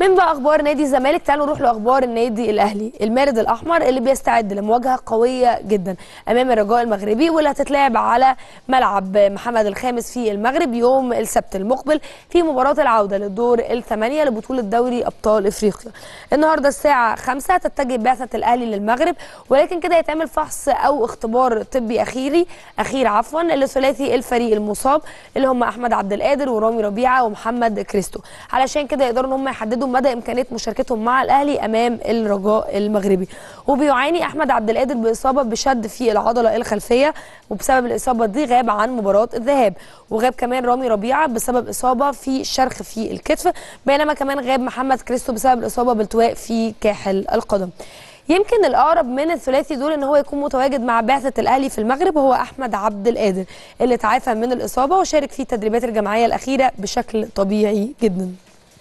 من بقى اخبار نادي الزمالك تعالوا نروح لاخبار النادي الاهلي المارد الاحمر اللي بيستعد لمواجهه قويه جدا امام الرجاء المغربي واللي هتتلعب على ملعب محمد الخامس في المغرب يوم السبت المقبل في مباراه العوده للدور الثمانيه لبطوله دوري ابطال افريقيا النهارده الساعه 5 تتجه بعثه الاهلي للمغرب ولكن كده يتعمل فحص او اختبار طبي اخيري اخير عفوا لثلاثي الفريق المصاب اللي هم احمد عبد القادر ورامي ربيعه ومحمد كريستو علشان كده يقدروا ان هم يحددوا مدى امكانيه مشاركتهم مع الاهلي امام الرجاء المغربي وبيعاني احمد عبد القادر باصابه بشد في العضله الخلفيه وبسبب الاصابه دي غاب عن مباراه الذهاب وغاب كمان رامي ربيعه بسبب اصابه في شرخ في الكتف بينما كمان غاب محمد كريستو بسبب الاصابه بالتواء في كاحل القدم يمكن الاقرب من الثلاثي دول ان هو يكون متواجد مع بعثه الاهلي في المغرب هو احمد عبد القادر اللي تعافى من الاصابه وشارك في التدريبات الجماعيه الاخيره بشكل طبيعي جدا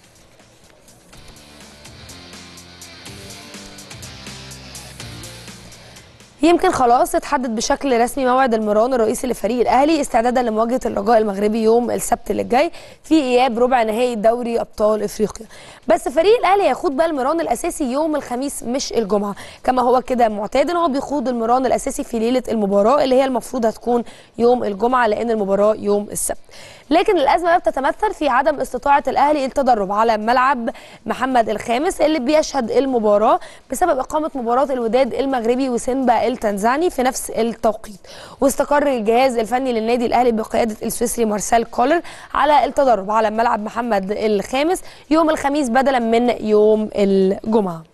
يمكن خلاص اتحدد بشكل رسمي موعد المران الرئيسي لفريق الاهلي استعدادا لمواجهه الرجاء المغربي يوم السبت اللي جاي في اياب ربع نهائي دوري ابطال افريقيا بس فريق الاهلي هيخوض بقى المران الاساسي يوم الخميس مش الجمعه كما هو كده معتاد ان هو بيخوض المران الاساسي في ليله المباراه اللي هي المفروض هتكون يوم الجمعه لان المباراه يوم السبت لكن الازمه بقى بتتمثل في عدم استطاعه الاهلي التدرب على ملعب محمد الخامس اللي بيشهد المباراه بسبب اقامه مباراه الوداد المغربي وسيمبا التنزاني في نفس التوقيت واستقر الجهاز الفني للنادي الاهلي بقياده السويسري مارسيل كولر على التدرب على ملعب محمد الخامس يوم الخميس بدلا من يوم الجمعه